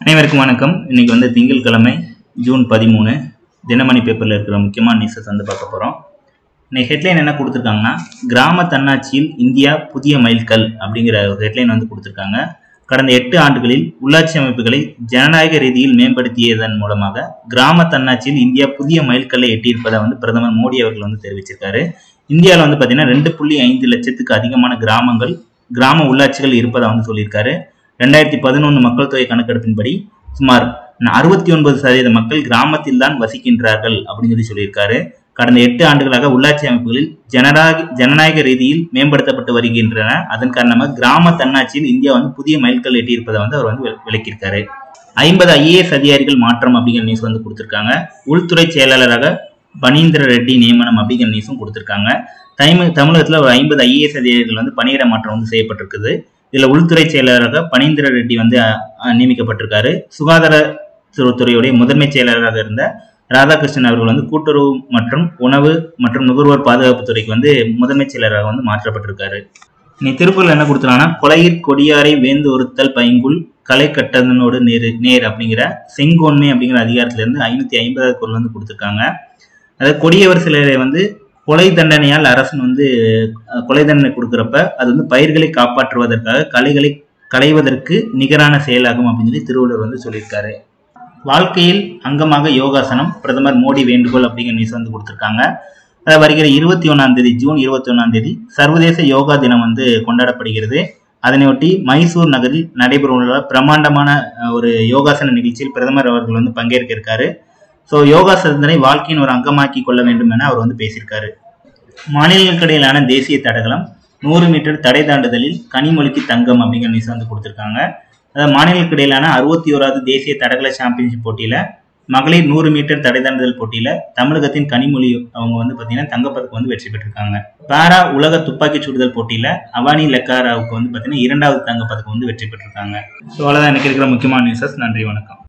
அனைவருக்கும் வணக்கம் இன்னைக்கு வந்து திங்கட்கிழமை ஜூன் பதிமூணு தினமணி பேப்பரில் இருக்கிற முக்கியமான நியூஸஸ் வந்து பார்க்க போகிறோம் இன்னைக்கு ஹெட்லைன் என்ன கொடுத்துருக்காங்கன்னா கிராம தன்னாட்சியில் இந்தியா புதிய மைல்கல் அப்படிங்கிற ஒரு ஹெட்லைன் வந்து கொடுத்துருக்காங்க கடந்த எட்டு ஆண்டுகளில் உள்ளாட்சி அமைப்புகளை ஜனநாயக ரீதியில் மேம்படுத்தியதன் மூலமாக கிராம தன்னாட்சியில் இந்தியா புதிய மைல்கல்லை எட்டியிருப்பதை வந்து பிரதமர் மோடி அவர்கள் வந்து தெரிவிச்சிருக்காரு இந்தியாவில் வந்து பார்த்தீங்கன்னா ரெண்டு புள்ளி ஐந்து லட்சத்துக்கு அதிகமான கிராமங்கள் கிராம உள்ளாட்சிகள் இருப்பதை வந்து சொல்லியிருக்காரு ரெண்டாயிரத்தி பதினொன்று மக்கள் தொகை கணக்கெடுப்பின்படி சுமார் அறுபத்தி ஒன்பது சதவீத மக்கள் கிராமத்தில் தான் வசிக்கின்றார்கள் அப்படின்னு சொல்லி சொல்லியிருக்காரு கடந்த எட்டு ஆண்டுகளாக உள்ளாட்சி அமைப்புகளில் ஜனநாயக ஜனநாயக ரீதியில் மேம்படுத்தப்பட்டு வருகின்றன அதன் காரணமாக கிராம தன்னாட்சியில் இந்தியா வந்து புதிய மைல்கல் எட்டியிருப்பதை வந்து அவர் வந்து வி- விளக்கியிருக்காரு ஐம்பது ஐஏஎஸ் அதிகாரிகள் மாற்றம் அப்படிங்கிற நியூஸ் வந்து கொடுத்துருக்காங்க உள்துறை செயலாளராக பனீந்திர ரெட்டி நியமனம் அப்படிங்கிற நியூஸும் கொடுத்துருக்காங்க தமிழ் தமிழகத்தில் ஒரு ஐம்பது ஐஏஎஸ் அதிகாரிகள் வந்து பணியிட மாற்றம் வந்து செய்யப்பட்டிருக்குது இதில் உள்துறை செயலாளராக பனீந்திர ரெட்டி வந்து அஹ், அஹ், நியமிக்கப்பட்டிருக்காரு சுகாதார துறை- துறையுடைய முதன்மை செயலாளராக இருந்த ராதாகிருஷ்ணன் அவர்கள் வந்து கூட்டுறவு மற்றும் உணவு மற்றும் நுகர்வோர் பாதுகாப்பு துறைக்கு வந்து முதன்மை செயலராக வந்து மாற்றப்பட்டிருக்காரு இனி திருக்குறள் என்ன கொடுத்துருக்காங்கன்னா கொலையிற் கொடியாரை வேந்து ஒருத்தல் பைங்குல் கலை கட்டதனோடு நேரு நேர் அப்படிங்கிற செங்கோன்மை அப்படிங்கிற அதிகாரத்திலிருந்து ஐநூத்தி ஐம்பதாவது குரல் வந்து கொடுத்துருக்காங்க அதாவது கொடியவர் சிலரை வந்து கொலை தண்டனையால் அரசன் வந்து அஹ், கொலை தண்டனை கொடுக்குறப்ப அது வந்து பயிர்களை காப்பாற்றுவதற்காக கலைகளை களைவதற்கு நிகரான செயலாகும் அப்படின்னு சொல்லி திருவள்ளுவர் வந்து சொல்லியிருக்காரு வாழ்க்கையில் அங்கமாக யோகாசனம் பிரதமர் மோடி வேண்டுகோள் அப்படிங்கிற நியூஸ் வந்து கொடுத்துருக்காங்க அதாவது வருகிற இருபத்தி ஒன்றாம் தேதி ஜூன் இருபத்தி ஒன்றாம் தேதி சர்வதேச யோகா தினம் வந்து கொண்டாடப்படுகிறது அதனையொட்டி மைசூர் நகரில் நடைபெறவுள்ள பிரம்மாண்டமான அஹ், ஒரு யோகாசன நிகழ்ச்சியில் பிரதமர் அவர்கள் வந்து பங்கேற்க இருக்காரு ஸோ யோகாசனத்தினை வாழ்க்கையின் ஒரு அங்கமாக்கி கொள்ள வேண்டும் என அவர் வந்து பேசியிருக்காரு மாநிலங்களுக்கு இடையிலான தேசிய தடகளம் நூறு மீட்டர் தடை தாண்டுதலில் கனிமொழிக்கு தங்கம் அப்படிங்கிற நியூஸ் வந்து கொடுத்துருக்காங்க அதாவது மாநிலங்களுக்கு இடையிலான அறுபத்தி ஓராவது தேசிய தடகள சாம்பியன்ஷிப் போட்டியில மகளிர் நூறு மீட்டர் தடை தாண்டுதல் போட்டியில தமிழகத்தின் கனிமொழி அவங்க வந்து பார்த்தீங்கன்னா தங்கப்பதக்கம் வந்து வெற்றி பெற்றிருக்காங்க பாரா உலக துப்பாக்கி சுடுதல் போட்டியில அவானி லெக்காராவுக்கு வந்து பார்த்தீங்கன்னா இரண்டாவது தங்கப்பதக்கம் வந்து வெற்றி பெற்றிருக்காங்க ஸோ அவ்வளோதான் எனக்கு இருக்கிற முக்கியமான நியூஸஸ் நன்றி வணக்கம்